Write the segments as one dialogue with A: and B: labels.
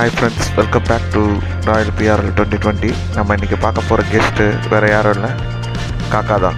A: hi friends welcome back to royal PRL twenty twenty நம்ம இன்றைக்கி பார்க்க போகிற கெஸ்ட்டு வேறு யாரும் இல்லை காக்கா தான்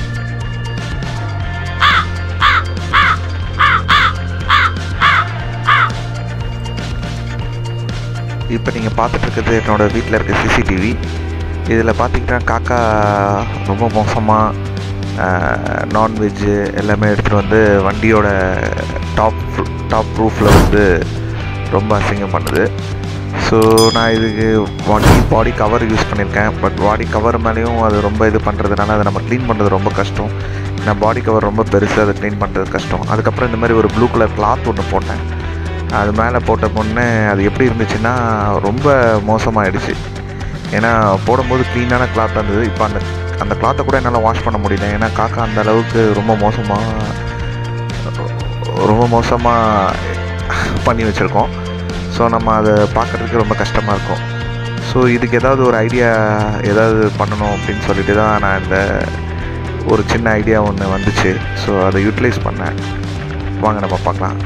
A: இப்போ நீங்கள் பார்த்துட்டு இருக்கிறது என்னோடய வீட்டில் இருக்க சிசிடிவி இதில் பார்த்தீங்கன்னா காக்கா ரொம்ப மோசமாக நான்வெஜ்ஜு எல்லாமே எடுத்துகிட்டு வந்து வண்டியோட டாப் டாப் ரூஃபில் வந்து ரொம்ப அசிங்கம் பண்ணுது ஸோ நான் இதுக்கு பாடி பாடி கவர் யூஸ் பண்ணியிருக்கேன் பட் பாடி கவர் மேலேயும் அது ரொம்ப இது பண்ணுறதுனால அதை நம்ம க்ளீன் பண்ணுறது ரொம்ப கஷ்டம் நான் பாடி கவர் ரொம்ப பெருசு அதை க்ளீன் பண்ணுறது கஷ்டம் அதுக்கப்புறம் இந்த மாதிரி ஒரு ப்ளூ கலர் கிளாத் ஒன்று போட்டேன் அது மேலே போட்ட பொண்ணு அது எப்படி இருந்துச்சுன்னா ரொம்ப மோசமாகிடுச்சு ஏன்னா போடும்போது க்ளீனான கிளாத் இருந்தது இப்போ அந்த அந்த கிளாத்தை கூட என்னால் வாஷ் பண்ண முடியல ஏன்னா காக்கா அந்த அளவுக்கு ரொம்ப மோசமாக ரொம்ப மோசமாக பண்ணி வச்சுருக்கோம் ஸோ நம்ம அதை பார்க்குறதுக்கு ரொம்ப கஷ்டமாக இருக்கும் ஸோ இதுக்கு ஏதாவது ஒரு ஐடியா ஏதாவது பண்ணணும் அப்படின்னு சொல்லிட்டு தான் நான் இந்த ஒரு சின்ன ஐடியா ஒன்று வந்துச்சு ஸோ அதை யூட்டிலைஸ் பண்ணேன் வாங்க நம்ம பார்க்கலாம்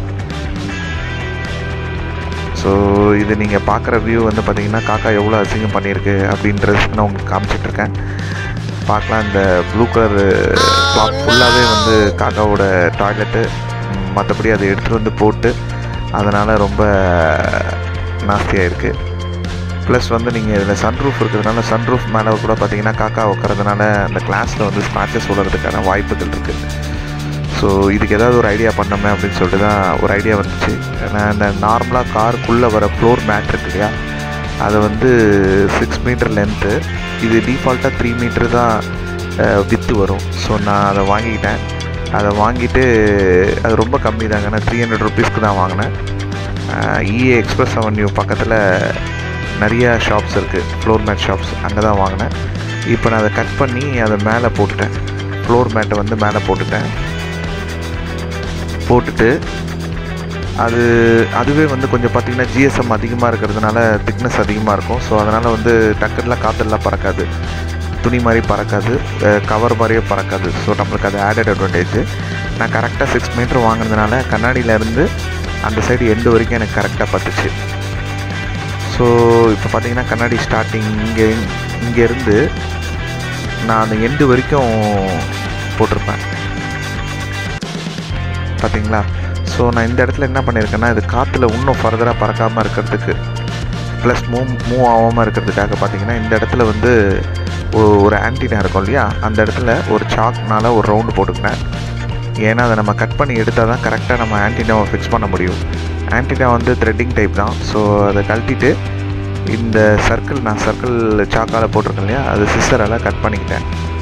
A: ஸோ இது நீங்கள் பார்க்குற வியூ வந்து பார்த்தீங்கன்னா காக்கா எவ்வளோ அசிங்கம் பண்ணியிருக்கு அப்படின்றது நான் உங்களுக்கு காமிச்சிட்ருக்கேன் பார்க்கலாம் இந்த ப்ளூ கலர் கிளாத் ஃபுல்லாகவே வந்து காக்காவோட டாய்லெட்டு மற்றபடி அதை எடுத்துகிட்டு வந்து போட்டு அதனால் ரொம்ப நாஸ்தியாக இருக்குது ப்ளஸ் வந்து நீங்கள் இதில் சன்ரூஃப் இருக்கிறதுனால சன்ரூஃப் மேலே கூட பார்த்தீங்கன்னா காக்கா உட்கறதுனால அந்த கிளாஸில் வந்து ஸ்க்ராச்சஸ் விழுறதுக்கான வாய்ப்புகள் இருக்குது ஸோ இதுக்கு ஏதாவது ஒரு ஐடியா பண்ணோமே அப்படின்னு சொல்லிட்டு தான் ஒரு ஐடியா வந்துச்சு நான் இந்த நார்மலாக காருக்குள்ளே வர ஃப்ளோர் மேட் இருக்கு இல்லையா அது வந்து சிக்ஸ் மீட்டர் லென்த்து இது டிஃபால்ட்டாக த்ரீ மீட்டர் தான் வித்து வரும் ஸோ நான் அதை வாங்கிக்கிட்டேன் அதை வாங்கிட்டு அது ரொம்ப கம்மி தாங்க நான் த்ரீ ஹண்ட்ரட் ருபீஸ்க்கு தான் வாங்கினேன் இஏ எக்ஸ்பிரஸ் அவென்யூ பக்கத்தில் நிறைய ஷாப்ஸ் இருக்குது ஃப்ளோர் மேட் ஷாப்ஸ் அங்கே தான் வாங்கினேன் இப்போ நான் அதை கட் பண்ணி அதை மேலே போட்டுட்டேன் ஃப்ளோர் மேட்டை வந்து மேலே போட்டுட்டேன் போட்டுட்டு அது அதுவே வந்து கொஞ்சம் பார்த்திங்கன்னா ஜிஎஸ்எம் அதிகமாக இருக்கிறதுனால திக்னஸ் அதிகமாக இருக்கும் ஸோ அதனால் வந்து டக்குலாம் காற்றெல்லாம் பறக்காது துணி மாதிரி பறக்காது கவர் மாதிரியே பறக்காது ஸோ நம்மளுக்கு அது ஆடட் அட்வான்டேஜ் நான் கரெக்டாக சிக்ஸ் மீட்டர் வாங்கினதுனால கண்ணாடியிலேருந்து அந்த சைடு எண்டு வரைக்கும் எனக்கு கரெக்டாக பத்துச்சு ஸோ இப்போ பார்த்தீங்கன்னா கண்ணாடி ஸ்டார்டிங் இங்கே இங்கேருந்து நான் அந்த எண்டு வரைக்கும் போட்டிருப்பேன் பார்த்தீங்களா ஸோ நான் இந்த இடத்துல என்ன பண்ணியிருக்கேன்னா இது காற்றுல இன்னும் ஃபர்தராக பறக்காமல் இருக்கிறதுக்கு ப்ளஸ் மூவ் மூவ் ஆகாமல் இருக்கிறதுக்காக பார்த்தீங்கன்னா இந்த இடத்துல வந்து ஒரு ஆன்டினா இருக்கும் இல்லையா அந்த இடத்துல ஒரு சாக்னால் ஒரு ரவுண்டு போட்டுக்கினேன் ஏன்னா அதை நம்ம கட் பண்ணி எடுத்தால் தான் கரெக்டாக நம்ம ஆன்டினாவை ஃபிக்ஸ் பண்ண முடியும் ஆன்டினா வந்து த்ரெட்டிங் டைப் தான் ஸோ அதை கழட்டிட்டு இந்த சர்க்கிள் நான் சர்க்கிள் சாக்கால் போட்டிருக்கேன் இல்லையா அது சிஸ்டரால் கட் பண்ணிக்கிட்டேன்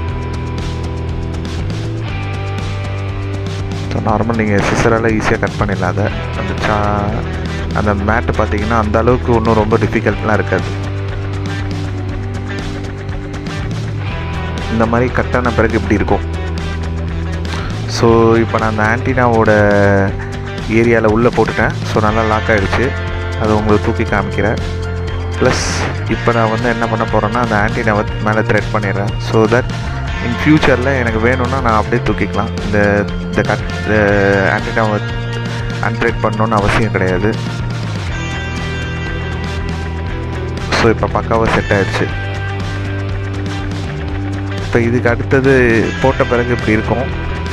A: ஸோ நார்மல் நீங்கள் சிசரால் ஈஸியாக கட் பண்ணிடலாம் அதை அந்த சா அந்த மேட்டு பார்த்தீங்கன்னா அந்த அளவுக்கு ஒன்றும் ரொம்ப டிஃபிகல்ட்லாம் இருக்காது இந்த மாதிரி கட்டான பிறகு இப்படி இருக்கும் ஸோ இப்போ நான் அந்த ஆன்டினாவோட ஏரியாவில் உள்ளே போட்டுட்டேன் ஸோ நல்லா லாக் ஆகிடுச்சு அது உங்களுக்கு தூக்கி காமிக்கிறேன் ப்ளஸ் இப்போ நான் வந்து என்ன பண்ண போகிறேன்னா அந்த ஆன்டினாவை மேலே த்ரெட் பண்ணிடுறேன் ஸோ தட் இன் ஃப்யூச்சரில் எனக்கு வேணும்னா நான் அப்படியே தூக்கிக்கலாம் இந்த இந்த கட் ஆன்டினாவை அன்ட்ரேட் பண்ணணுன்னு அவசியம் கிடையாது ஸோ இப்போ பக்காவாக செட் ஆயிடுச்சு இப்போ இதுக்கு அடுத்தது போட்ட பிறகு இப்படி இருக்கும்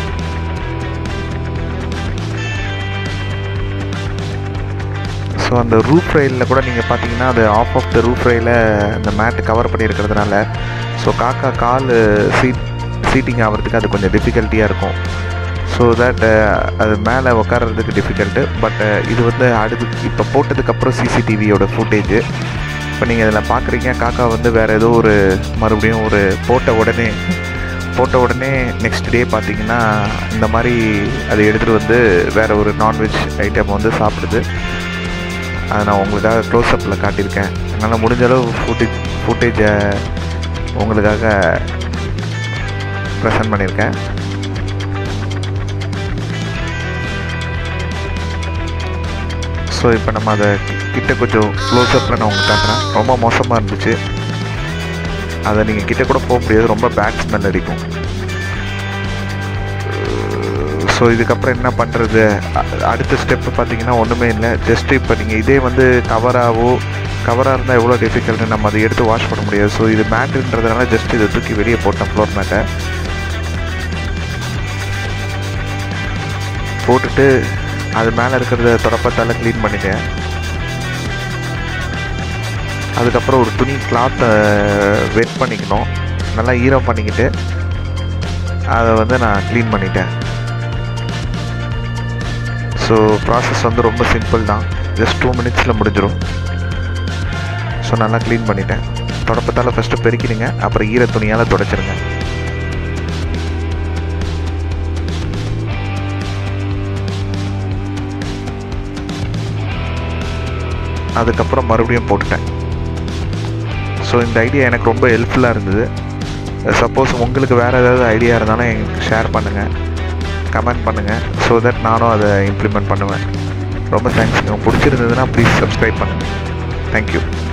A: ஸோ அந்த ரூஃப் ரயிலில் கூட நீங்கள் பார்த்தீங்கன்னா அது ஆஃப் ஆஃப் த ரூஃப் ரயிலை அந்த மேட்டு கவர் பண்ணியிருக்கிறதுனால ஸோ காக்கா கால் சீட் சீட்டிங் ஆகிறதுக்கு அது கொஞ்சம் டிஃபிகல்ட்டியாக இருக்கும் ஸோ தட் அது மேலே உட்காரதுக்கு டிஃபிகல்ட்டு பட் இது வந்து அடுத்து இப்போ போட்டதுக்கப்புறம் சிசிடிவியோட ஃபுட்டேஜு இப்போ நீங்கள் இதில் பார்க்குறீங்க காக்கா வந்து வேறு ஏதோ ஒரு மறுபடியும் ஒரு போட்ட உடனே போட்ட உடனே நெக்ஸ்ட் டே பார்த்தீங்கன்னா இந்த மாதிரி அதை எடுத்துகிட்டு வந்து வேறு ஒரு நான்வெஜ் ஐட்டம் வந்து சாப்பிடுது அதை நான் உங்களுக்காக க்ளோஸ்அப்பில் காட்டியிருக்கேன் என்னால் முடிஞ்ச அளவு ஃபுட்டேஜ் ஃபுட்டேஜை உங்களுக்காக ப்ரெசன்ட் பண்ணியிருக்கேன் ஸோ இப்போ நம்ம அதை கிட்ட கொஞ்சம் க்ளோஸ்அப்பில் நான் உங்களுக்கு காட்டுறேன் ரொம்ப மோசமாக இருந்துச்சு அதை நீங்கள் கிட்ட கூட போக முடியாது ரொம்ப பேட் ஸ்மெல் அடிக்கும் ஸோ ஸோ இதுக்கப்புறம் என்ன பண்ணுறது அடுத்த ஸ்டெப்பு பார்த்தீங்கன்னா ஒன்றுமே இல்லை ஜஸ்ட் இப்போ நீங்கள் இதே வந்து கவராகவோ கவராக இருந்தால் எவ்வளோ டிஃபிகல்ட்டு நம்ம அதை எடுத்து வாஷ் பண்ண முடியாது ஸோ இது மேட்டுன்றதுனால ஜஸ்ட் இதை தூக்கி வெளியே போட்டேன் ஃப்ளோர் மேட்டை போட்டுட்டு அது மேலே இருக்கிறத தொடப்பத்தால் க்ளீன் பண்ணிட்டேன் அதுக்கப்புறம் ஒரு துணி கிளாத்தை வெட் பண்ணிக்கணும் நல்லா ஈரம் பண்ணிக்கிட்டு அதை வந்து நான் க்ளீன் பண்ணிட்டேன் ஸோ ப்ராசஸ் வந்து ரொம்ப சிம்பிள் தான் ஜஸ்ட் டூ மினிட்ஸில் முடிஞ்சிடும் ஸோ நல்லா க்ளீன் பண்ணிட்டேன் தொடப்பத்தால் ஃபஸ்ட்டு பெருக்கிடுங்க அப்புறம் ஈர துணியால் துடைச்சிருங்க அதுக்கப்புறம் மறுபடியும் போட்டுட்டேன் ஸோ இந்த ஐடியா எனக்கு ரொம்ப ஹெல்ப்ஃபுல்லாக இருந்தது சப்போஸ் உங்களுக்கு வேறு ஏதாவது ஐடியா இருந்தாலும் எனக்கு ஷேர் பண்ணுங்கள் கமெண்ட் பண்ணுங்கள் ஸோ தட் நானும் அதை இம்ப்ளிமெண்ட் பண்ணுவேன் ரொம்ப தேங்க்ஸ் உங்களுக்கு பிடிச்சிருந்ததுன்னா ப்ளீஸ் சப்ஸ்கிரைப் பண்ணுங்கள் தேங்க்யூ